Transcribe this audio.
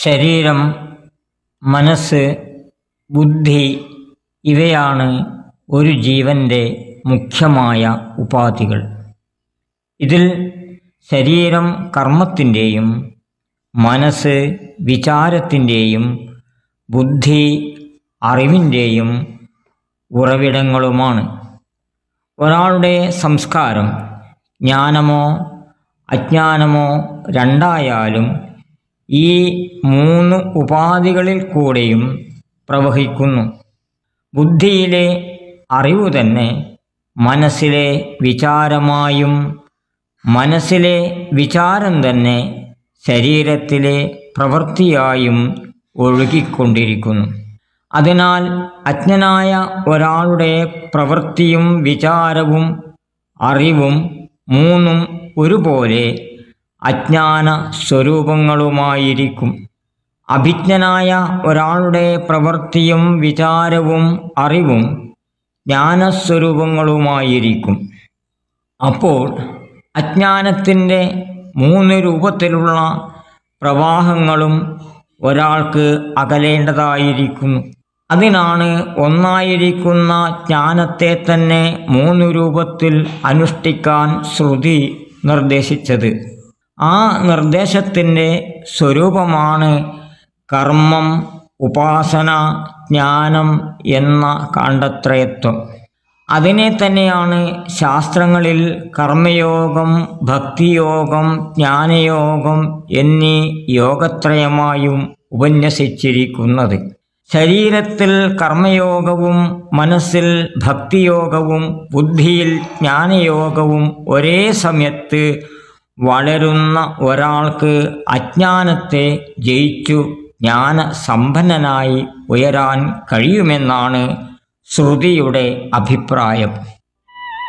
ശരീരം മനസ്സ് ബുദ്ധി ഇവയാണ് ഒരു ജീവൻ്റെ മുഖ്യമായ ഉപാധികൾ ഇതിൽ ശരീരം കർമ്മത്തിൻ്റെയും മനസ്സ് വിചാരത്തിൻ്റെയും ബുദ്ധി അറിവിൻ്റെയും ഉറവിടങ്ങളുമാണ് ഒരാളുടെ സംസ്കാരം ജ്ഞാനമോ അജ്ഞാനമോ രണ്ടായാലും ഈ മൂന്ന് ഉപാധികളിൽ കൂടെയും പ്രവഹിക്കുന്നു ബുദ്ധിയിലെ അറിവ് തന്നെ മനസ്സിലെ വിചാരമായും മനസ്സിലെ വിചാരം തന്നെ ശരീരത്തിലെ പ്രവൃത്തിയായും ഒഴുകിക്കൊണ്ടിരിക്കുന്നു അതിനാൽ അജ്ഞനായ ഒരാളുടെ പ്രവൃത്തിയും വിചാരവും അറിവും മൂന്നും ഒരുപോലെ അജ്ഞാന സ്വരൂപങ്ങളുമായിരിക്കും അഭിജ്ഞനായ ഒരാളുടെ പ്രവൃത്തിയും വിചാരവും അറിവും ജ്ഞാനസ്വരൂപങ്ങളുമായിരിക്കും അപ്പോൾ അജ്ഞാനത്തിൻ്റെ മൂന്ന് രൂപത്തിലുള്ള പ്രവാഹങ്ങളും ഒരാൾക്ക് അകലേണ്ടതായിരിക്കുന്നു അതിനാണ് ഒന്നായിരിക്കുന്ന ജ്ഞാനത്തെ തന്നെ മൂന്ന് രൂപത്തിൽ അനുഷ്ഠിക്കാൻ ശ്രുതി നിർദ്ദേശിച്ചത് ആ നിർദ്ദേശത്തിൻ്റെ സ്വരൂപമാണ് കർമ്മം ഉപാസന ജ്ഞാനം എന്ന കാണ്ഡത്രയത്വം അതിനെ തന്നെയാണ് ശാസ്ത്രങ്ങളിൽ കർമ്മയോഗം ഭക്തിയോഗം ജ്ഞാനയോഗം എന്നീ യോഗത്രയമായും ഉപന്യസിച്ചിരിക്കുന്നത് ശരീരത്തിൽ കർമ്മയോഗവും മനസ്സിൽ ഭക്തിയോഗവും ബുദ്ധിയിൽ ജ്ഞാനയോഗവും ഒരേ സമയത്ത് വളരുന്ന ഒരാൾക്ക് അജ്ഞാനത്തെ ജയിച്ചു ജ്ഞാനസമ്പന്നനായി ഉയരാൻ കഴിയുമെന്നാണ് ശ്രുതിയുടെ അഭിപ്രായം